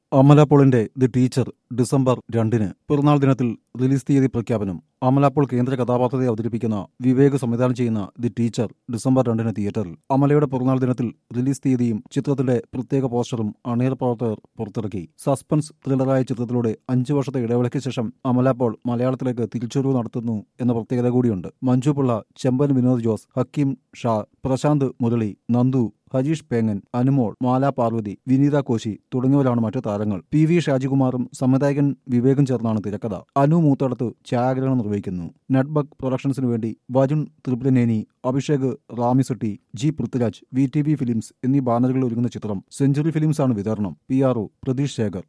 അമല പോളിന്റെ the teacher December രണ്ടിന് പിറന്നാൾ ദിനത്തിൽ റിലീസ് തീയതി പ്രഖ്യാപനം അമല പോൾ കേന്ദ്ര കഥാപാത്രത്തെ അവതരിപ്പിക്കുന്ന വിവേക് സംവിധാനം ചെയ്യുന്ന ദി ടീച്ചർ ഡിസംബർ രണ്ടിന് തിയേറ്ററിൽ അമലയുടെ പിറന്നാൾ ദിനത്തിൽ റിലീസ് തീയതിയും ചിത്രത്തിന്റെ പ്രത്യേക പോസ്റ്ററും അണിയർ പ്രവർത്തകർ പുറത്തിറക്കി സസ്പെൻസ് ത്രില്ലറായ ചിത്രത്തിലൂടെ അഞ്ചു വർഷത്തെ ഇടവേളയ്ക്ക് ശേഷം അമല പോൾ മലയാളത്തിലേക്ക് തിരിച്ചുവരവ് നടത്തുന്നു എന്ന പ്രത്യേകത കൂടിയുണ്ട് മഞ്ജു പിള്ള ചെമ്പൻ വിനോദ് ജോസ് ഹക്കീം ഷാ പ്രശാന്ത് മുരളി നന്ദു ഹരീഷ് പേങ്ങൻ അനുമോൾ മാല പാർവതി വിനീത കോശി തുടങ്ങിയവരാണ് മറ്റു താരങ്ങൾ പി വി ഷാജികുമാറും സംവിധായകൻ വിവേകും ചേർന്നാണ് തിരക്കഥ അനു മൂത്തടത്ത് ഛായാഗ്രഹണം നിർവഹിക്കുന്നു നെറ്റ്ബഗ് പ്രൊഡക്ഷൻസിനു വേണ്ടി വജുൺ Tripuraneni Abhishek Ramisetty G Prithviraj V T V films എന്നീ ബാനറുകളിൽ ഒരുങ്ങുന്ന ചിത്രം സെഞ്ചുറി ഫിലിംസാണ് വിതരണം P R O Pratheesh Shekhar